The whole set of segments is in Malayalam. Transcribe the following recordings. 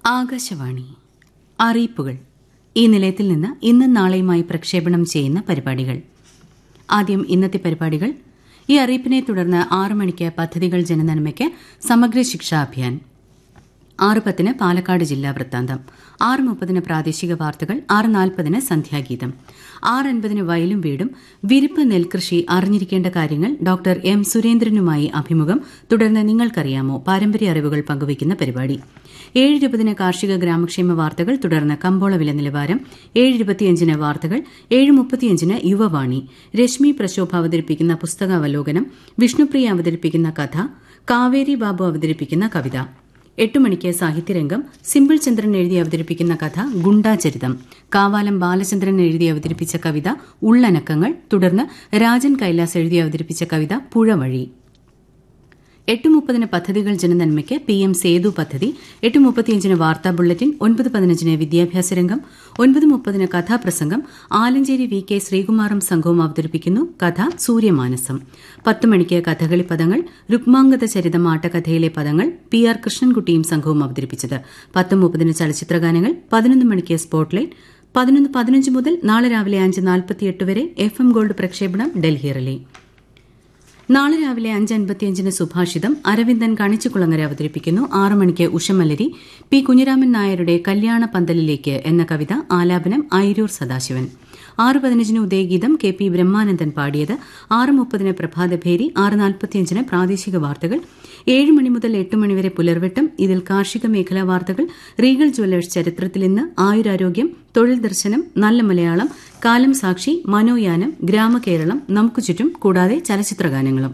ആകാശവാണി അറിയിപ്പുകൾ ഈ നിലയത്തിൽ നിന്ന് ഇന്നും നാളെയുമായി പ്രക്ഷേപണം ചെയ്യുന്ന പരിപാടികൾ ആദ്യം ഇന്നത്തെ പരിപാടികൾ ഈ അറിയിപ്പിനെ തുടർന്ന് ആറു മണിക്ക് പദ്ധതികൾ ജനനന്മയ്ക്ക് സമഗ്ര ശിക്ഷാ അഭിയാൻ ആറ് പത്തിന് പാലക്കാട് ജില്ലാ വൃത്താന്തം ആറ് മുപ്പതിന് പ്രാദേശിക വാർത്തകൾ ആറ് നാൽപ്പതിന് സന്ധ്യാഗീതം ആറ് അൻപതിന് വയലും വീടും വിരിപ്പ് നെൽകൃഷി അറിഞ്ഞിരിക്കേണ്ട കാര്യങ്ങൾ ഡോക്ടർ എം സുരേന്ദ്രനുമായി അഭിമുഖം തുടർന്ന് നിങ്ങൾക്കറിയാമോ പാരമ്പര്യ അറിവുകൾ പങ്കുവയ്ക്കുന്ന പരിപാടി ഏഴ് ഇരുപതിന് കാർഷിക ഗ്രാമക്ഷേമ വാർത്തകൾ തുടർന്ന് കമ്പോള വില നിലവാരം ഏഴ് ഇരുപത്തിയഞ്ചിന് വാർത്തകൾ ഏഴ് മുപ്പത്തിയഞ്ചിന് യുവവാണി രശ്മി പ്രശോഭ അവതരിപ്പിക്കുന്ന പുസ്തകാവലോകനം വിഷ്ണുപ്രിയ അവതരിപ്പിക്കുന്ന കഥ കാവേരി ബാബു അവതരിപ്പിക്കുന്ന കവിത എട്ട് മണിക്ക് സാഹിത്യരംഗം സിമ്പിൾ ചന്ദ്രൻ എഴുതി അവതരിപ്പിക്കുന്ന കഥ ഗുണ്ടാചരിതം കാവാലം ബാലചന്ദ്രൻ എഴുതി അവതരിപ്പിച്ച കവിത ഉള്ളനക്കങ്ങൾ തുടർന്ന് രാജൻ കൈലാസ് എഴുതി അവതരിപ്പിച്ച കവിത പുഴവഴി എട്ട് മുപ്പതിന് പദ്ധതികൾ ജനനന്മയ്ക്ക് പി എം സേതു പദ്ധതി എട്ട് മുപ്പത്തിയഞ്ചിന് വാർത്താ ബുള്ളറ്റിൻ ഒൻപത് പതിനഞ്ചിന് വിദ്യാഭ്യാസ രംഗം ഒൻപത് മുപ്പതിന് കഥാപ്രസംഗം ആലഞ്ചേരി വി കെ ശ്രീകുമാറും സംഘവും അവതരിപ്പിക്കുന്നു കഥ സൂര്യമാനസം പത്ത് മണിക്ക് കഥകളി പദങ്ങൾ രുക്മാംഗത ചരിതം ആട്ടകഥയിലെ പദങ്ങൾ പി ആർ കൃഷ്ണൻകുട്ടിയും സംഘവും അവതരിപ്പിച്ചത് പത്ത് മുപ്പതിന് ചലച്ചിത്രഗാനങ്ങൾ പതിനൊന്ന് മണിക്ക് സ്പോട്ട്ലൈറ്റ് പതിനൊന്ന് പതിനഞ്ച് മുതൽ നാളെ രാവിലെ അഞ്ച് നാൽപ്പത്തിയെട്ട് വരെ എഫ് എം ഗോൾഡ് പ്രക്ഷേപണം ഡൽഹി റിലേ നാളെ രാവിലെ അഞ്ച് അൻപത്തിയഞ്ചിന് സുഭാഷിതം അരവിന്ദൻ കണിച്ചുകുളങ്ങര അവതരിപ്പിക്കുന്നു ആറു മണിക്ക് ഉഷമലരി പി കുഞ്ഞിരാമൻ നായരുടെ കല്യാണ പന്തലിലേക്ക് എന്ന കവിത ആലാപനം ഐരൂർ സദാശിവൻ ആറ് പതിനഞ്ചിന് ഉദയഗീതം കെ പി ബ്രഹ്മാനന്ദൻ പാടിയത് ആറ് മുപ്പതിന് പ്രഭാതഭേരി ആറ് നാൽപ്പത്തിയഞ്ചിന് പ്രാദേശിക വാർത്തകൾ ഏഴ് മണി മുതൽ എട്ട് മണിവരെ പുലർവെട്ടം ഇതിൽ കാർഷിക മേഖലാ വാർത്തകൾ റീഗൽ ജ്വല്ലേഴ്സ് ചരിത്രത്തിൽ ഇന്ന് ആയുരാരോഗ്യം തൊഴിൽ ദർശനം നല്ല മലയാളം കാലം സാക്ഷി മനോയാനം ഗ്രാമകേരളം നമുക്ക് ചുറ്റും കൂടാതെ ചലച്ചിത്രഗാനങ്ങളും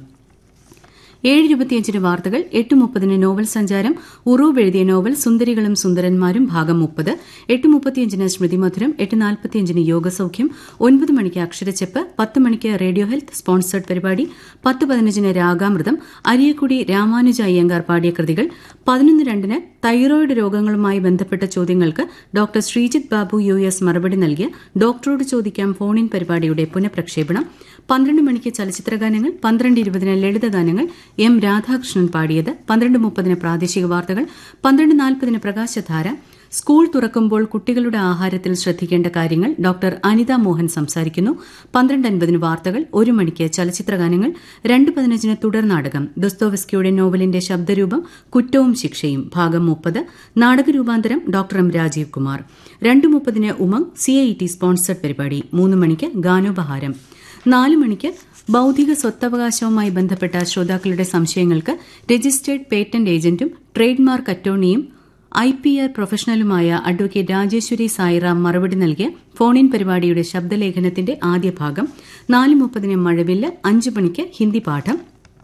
ഏഴ് ഇരുപത്തിയഞ്ചിന് വാർത്തകൾ എട്ട് മുപ്പതിന് നോവൽ സഞ്ചാരം ഉറൂബ് എഴുതിയ നോവൽ സുന്ദരികളും സുന്ദരന്മാരും ഭാഗം മുപ്പത് എട്ട് മുപ്പത്തിയഞ്ചിന് സ്മൃതിമധുരം എട്ട് നാൽപ്പത്തിയഞ്ചിന് യോഗസൌഖ്യം ഒൻപത് മണിക്ക് അക്ഷരച്ചെപ്പ് പത്ത് മണിക്ക് റേഡിയോ ഹെൽത്ത് സ്പോൺസേഡ് പരിപാടി പത്ത് പതിനഞ്ചിന് രാഗാമൃതം അരിയക്കുടി രാമാനുജ അയ്യങ്കാർ പാടിയ കൃതികൾ പതിനൊന്ന് രണ്ടിന് തൈറോയിഡ് രോഗങ്ങളുമായി ബന്ധപ്പെട്ട ചോദ്യങ്ങൾക്ക് doctor Sreejith Babu U S മറുപടി നൽകിയ ഡോക്ടറോട് ചോദിക്കാം ഫോണിൻ പരിപാടിയുടെ പുനഃപ്രക്ഷേപണം പന്ത്രണ്ട് മണിക്ക് ചലച്ചിത്രഗാനങ്ങൾ പന്ത്രണ്ട് ഇരുപതിന് ലളിതഗാനങ്ങൾ എം രാധാകൃഷ്ണൻ പാടിയത് പന്ത്രണ്ട് മുപ്പതിന് പ്രാദേശിക വാർത്തകൾ പന്ത്രണ്ട് നാൽപ്പതിന് പ്രകാശധാര സ്കൂൾ തുറക്കുമ്പോൾ കുട്ടികളുടെ ആഹാരത്തിൽ ശ്രദ്ധിക്കേണ്ട കാര്യങ്ങൾ ഡോക്ടർ അനിത മോഹൻ സംസാരിക്കുന്നു പന്ത്രണ്ട് അൻപതിന് വാർത്തകൾ ഒരു മണിക്ക് ചലച്ചിത്രഗാനങ്ങൾ രണ്ട് പതിനഞ്ചിന് തുടർ നാടകം ദസ്തോവസ്കിയുടെ നോവലിന്റെ ശബ്ദരൂപം കുറ്റവും ശിക്ഷയും ഭാഗം മുപ്പത് നാടകരൂപാന്തരം ഡോക്ടർ എം രാജീവ് കുമാർ രണ്ട് മുപ്പതിന് ഉമംഗ് സിഐടി സ്പോൺസർഡ് പരിപാടി മൂന്ന് മണിക്ക് ഗാനോപഹാരം നാല് മണിക്ക് ബൌദ്ധിക സ്വത്തവകാശവുമായി ബന്ധപ്പെട്ട ശ്രോതാക്കളുടെ സംശയങ്ങൾക്ക് രജിസ്റ്റേർഡ് പേറ്റന്റ് ഏജന്റും ട്രേഡ് മാർക്ക് അറ്റോർണിയും ഐ പി ആർ പ്രൊഫഷണലുമായ അഡ്വക്കേറ്റ് രാജേശ്വരി സായിറാം മറുപടി നൽകിയ ഫോണിൻ പരിപാടിയുടെ ശബ്ദലേഖനത്തിന്റെ ആദ്യ ഭാഗം നാല് മുപ്പതിന് മഴവില്ല് അഞ്ച് മണിക്ക് ഹിന്ദി പാഠം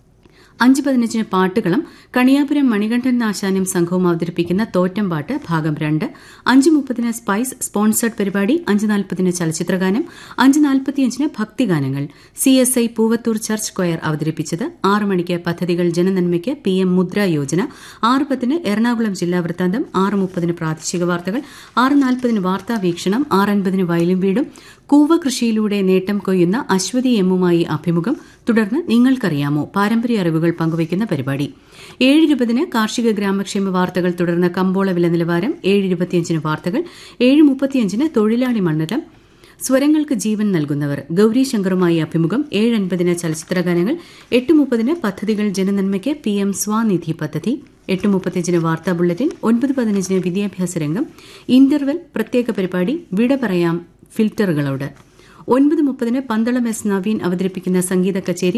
അഞ്ച് പതിനഞ്ചിന് പാട്ടുകളും കണിയാപുരം മണികണ്ഠൻ നാശാനും സംഘവും അവതരിപ്പിക്കുന്ന തോറ്റംപാട്ട് ഭാഗം രണ്ട് അഞ്ച് മുപ്പതിന് സ്പൈസ് സ്പോൺസേഡ് പരിപാടി അഞ്ച് നാൽപ്പതിന് ചലച്ചിത്രഗാനം അഞ്ച് നാൽപ്പത്തിയഞ്ചിന് ഭക്തിഗാനങ്ങൾ C S I Poovathur church square അവതരിപ്പിച്ചത് ആറ് മണിക്ക് പദ്ധതികൾ ജനനന്മയ്ക്ക് പി എം മുദ്ര യോജന ആറ് പത്തിന് എറണാകുളം ജില്ലാ വൃത്താന്തം ആറ് മുപ്പതിന് പ്രാദേശിക വാർത്തകൾ ആറ് നാൽപ്പതിന് വാർത്താ വീക്ഷണം ആറ് അൻപതിന് വയലും വീടും കൂവ കൃഷിയിലൂടെ നേട്ടം കൊയ്യുന്ന അശ്വതി എമ്മുമായി അഭിമുഖം തുടർന്ന് നിങ്ങൾക്കറിയാമോ പാരമ്പര്യ അറിവുകൾ പങ്കുവയ്ക്കുന്ന പരിപാടി ഏഴ് ഇരുപതിന് കാർഷിക ഗ്രാമക്ഷേമ വാർത്തകൾ തുടർന്ന് കമ്പോള വില നിലവാരം ഏഴ് ഇരുപത്തിയഞ്ചിന് വാർത്തകൾ ഏഴ് മുപ്പത്തിയഞ്ചിന് തൊഴിലാളി മണ്ഡലം സ്വരങ്ങൾക്ക് ജീവൻ നൽകുന്നവർ ഗൌരി ശങ്കറുമായി അഭിമുഖം ഏഴ് അൻപതിന് ചലച്ചിത്രഗാനങ്ങൾ എട്ട് മുപ്പതിന് പദ്ധതികൾ ജനനന്മയ്ക്ക് പി എം സ്വാനിധി പദ്ധതി എട്ട് മുപ്പത്തിയഞ്ചിന് വാർത്താ ബുള്ളറ്റിൻ ഒൻപത് പതിനഞ്ചിന് വിദ്യാഭ്യാസ രംഗം ഇന്റർവെൽ പ്രത്യേക പരിപാടി വിട പറയാം ഫിൽറ്ററുകളോട് ഒൻപത് മുപ്പതിന് പന്തളം എസ് നവീൻ അവതരിപ്പിക്കുന്ന സംഗീത കച്ചേരി